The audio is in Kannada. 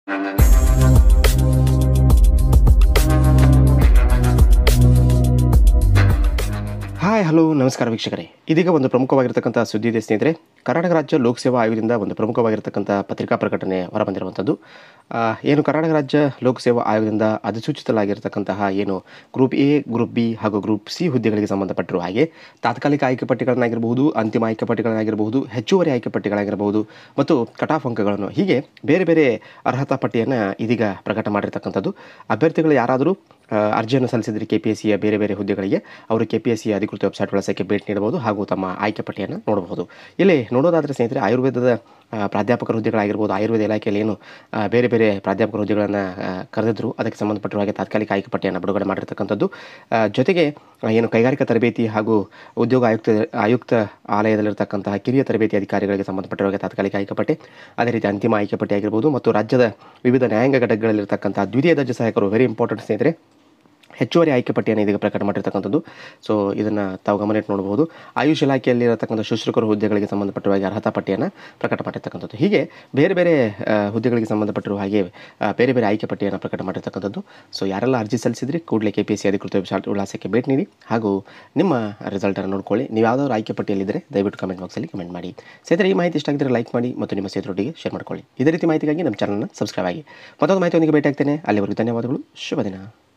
ಹಾಯ್ ಹಲೋ ನಮಸ್ಕಾರ ವೀಕ್ಷಕರೇ ಇದೀಗ ಒಂದು ಪ್ರಮುಖವಾಗಿರ್ತಕ್ಕಂಥ ಸುದ್ದಿ ಇದೆ ಸ್ನೇಹಿತರೆ ಕರ್ನಾಟಕ ರಾಜ್ಯ ಲೋಕಸೇವಾ ಆಯೋಗದಿಂದ ಒಂದು ಪ್ರಮುಖವಾಗಿರ್ತಕ್ಕಂಥ ಪತ್ರಿಕಾ ಪ್ರಕಟಣೆ ಹೊರಬಂದಿರುವಂಥದ್ದು ಆ, ಏನು ಕರ್ನಾಟಕ ರಾಜ್ಯ ಲೋಕಸೇವಾ ಆಯೋಗದಿಂದ ಅಧಿಸೂಚಿಸಲಾಗಿರ್ತಕ್ಕಂತಹ ಏನು ಗ್ರೂಪ್ ಎ ಗ್ರೂಪ್ ಬಿ ಹಾಗೂ ಗ್ರೂಪ್ ಸಿ ಹುದ್ದೆಗಳಿಗೆ ಸಂಬಂಧಪಟ್ಟಿರುವ ಹಾಗೆ ತಾತ್ಕಾಲಿಕ ಆಯ್ಕೆ ಪಟ್ಟಿಗಳನ್ನಾಗಿರಬಹುದು ಅಂತಿಮ ಆಯ್ಕೆ ಪಟ್ಟಿಗಳನ್ನಾಗಿರಬಹುದು ಹೆಚ್ಚುವರಿ ಆಯ್ಕೆ ಪಟ್ಟಿಗಳಾಗಿರಬಹುದು ಮತ್ತು ಕಟಾಫ್ ಅಂಕಗಳನ್ನು ಹೀಗೆ ಬೇರೆ ಬೇರೆ ಅರ್ಹತಾ ಪಟ್ಟಿಯನ್ನು ಇದೀಗ ಪ್ರಕಟ ಮಾಡಿರ್ತಕ್ಕಂಥದ್ದು ಅಭ್ಯರ್ಥಿಗಳು ಯಾರಾದರೂ ಆ, ಅರ್ಜಿಯನ್ನು ಸಲ್ಲಿಸಿದರೆ ಕೆ ಪಿ ಎಸ್ ಸಿಯ ಬೇರೆ ಬೇರೆ ಹುದ್ದೆಗಳಿಗೆ ಅವರು ಕೆ ಪಿ ಎಸ್ ಸಿ ಅಧಿಕೃತ ವೆಬ್ಸೈಟ್ ಬಳಸಕ್ಕೆ ಭೇಟಿ ನೀಡಬಹುದು ಹಾಗೂ ತಮ್ಮ ಆಯ್ಕೆ ಪಟ್ಟಿಯನ್ನು ನೋಡಬಹುದು ಇಲ್ಲಿ ನೋಡೋದಾದರೆ ಸ್ನೇಹಿತರೆ ಆಯುರ್ವೇದದ ಆ, ಪ್ರಾಧ್ಯಾಪಕರ ಹುದ್ದೆಗಳಾಗಿರ್ಬೋದು ಆಯುರ್ವೇದ ಇಲಾಖೆಯಲ್ಲಿ ಏನು ಆ, ಬೇರೆ ಬೇರೆ ಪ್ರಾಧ್ಯಾಪಕರ ಹುದ್ದೆಗಳನ್ನು ಕರೆದಿದ್ರು ಅದಕ್ಕೆ ಸಂಬಂಧಪಟ್ಟಿರುವ ಹಾಗೆ ತಾತ್ಕಾಲಿಕ ಆಯ್ಕೆ ಪಟ್ಟಿಯನ್ನು ಬಿಡುಗಡೆ ಮಾಡಿರ್ತಕ್ಕಂಥದ್ದು ಆ, ಜೊತೆಗೆ ಆ, ಏನು ಕೈಗಾರಿಕಾ ತರಬೇತಿ ಹಾಗೂ ಉದ್ಯೋಗ ಆಯುಕ್ತ ಆಯುಕ್ತ ಆಲಯದಲ್ಲಿರ್ತಕ್ಕಂತಹ ಕಿರಿಯ ತರಬೇತಿ ಅಧಿಕಾರಿಗಳಿಗೆ ಸಂಬಂಧಪಟ್ಟಿರುವ ಹಾಗೆ ತಾತ್ಕಾಲಿಕ ಆಯ್ಕೆ ಪಟ್ಟಿ ಅದೇ ರೀತಿ ಅಂತಿಮ ಆಯ್ಕೆ ಪಟ್ಟಿ ಆಗಿರ್ಬೋದು ಮತ್ತು ರಾಜ್ಯದ ವಿವಿಧ ನ್ಯಾಯಾಂಗ ಘಟಕಗಳಲ್ಲಿರ್ತಕ್ಕಂಥ ದ್ವಿತೀಯ ದರ್ಜೆ ಸಹಾಯಕರು ವೆರಿ ಇಂಪಾರ್ಟೆಂಟ್ ಸ್ನೇಹಿತರೆ ಹೆಚ್ಚುವರಿ ಆಯ್ಕೆ ಪಟ್ಟಿಯನ್ನು ಇದೀಗ ಪ್ರಕಟ ಮಾಡಿರ್ತಕ್ಕಂಥದ್ದು ಸೊ ಇದನ್ನು ತಾವು ಗಮನಿಟ್ಟು ನೋಡಬಹುದು ಆಯುಷ್ ಇಲಾಖೆಯಲ್ಲಿರತಕ್ಕಂಥ ಶುಶ್ರೂಷಕರ ಹುದ್ದೆಗಳಿಗೆ ಸಂಬಂಧಪಟ್ಟಿರುವ ಹಾಗೆ ಅರ್ಹತಾ ಪಟ್ಟಿಯನ್ನು ಪ್ರಕಟ ಮಾಡಿರ್ತಕ್ಕಂಥದ್ದು ಹೀಗೆ ಬೇರೆ ಬೇರೆ ಆ, ಹುದ್ದೆಗಳಿಗೆ ಸಂಬಂಧಪಟ್ಟಿರುವ ಹಾಗೆ ಆ, ಬೇರೆ ಬೇರೆ ಆಯ್ಕೆ ಪಟ್ಟಿಯನ್ನು ಪ್ರಕಟ ಮಾಡಿರ್ತಕ್ಕಂಥದ್ದು ಸೊ ಯಾರೆಲ್ಲ ಅರ್ಜಿ ಸಲ್ಲಿಸಿದ್ರಿ ಕೂಡಲೇ ಕೆ ಪಿ ಎಸ್ ಸಿ ಅಧಿಕೃತ ವೆಬ್ಸೈಟ್ ವಿಳಾಸಕ್ಕೆ ಭೇಟಿ ನೀಡಿ ಹಾಗೂ ನಿಮ್ಮ ರಿಸಲ್ಟನ್ನು ನೋಡ್ಕೊಳ್ಳಿ ನೀವು ಯಾವುದಾದ್ರು ಆಯ್ಕೆ ಪಟ್ಟಿಯಲ್ಲಿದ್ದರೆ ದಯವಿಟ್ಟು ಕಮೆಂಟ್ ಬಾಕ್ಸಲ್ಲಿ ಕಮೆಂಟ್ ಮಾಡಿ ಸ್ನೇಹಿತರೆ ಈ ಮಾಹಿತಿ ಇಷ್ಟ ಆಗಿದ್ದರೆ ಲೈಕ್ ಮಾಡಿ ಮತ್ತು ನಿಮ್ಮ ಸ್ನೇಹಿತರೊಟ್ಟಿಗೆ ಶೇರ್ ಮಾಡ್ಕೊಳ್ಳಿ ಇದೇ ರೀತಿ ಮಾಹಿತಿಗಾಗಿ ನಮ್ಮ ಚಾನಲ್ನ ಸಬ್ಸ್ಕ್ರೈಬ್ ಆಗಿ ಮತ್ತೊಂದು ಮಾಹಿತಿಯೊಂದಿಗೆ ಭೇಟಿ ಆಗ್ತೇನೆ ಅಲ್ಲಿವರೆಗೂ ಧನ್ಯವಾದಗಳು ಶುಭ ದಿನ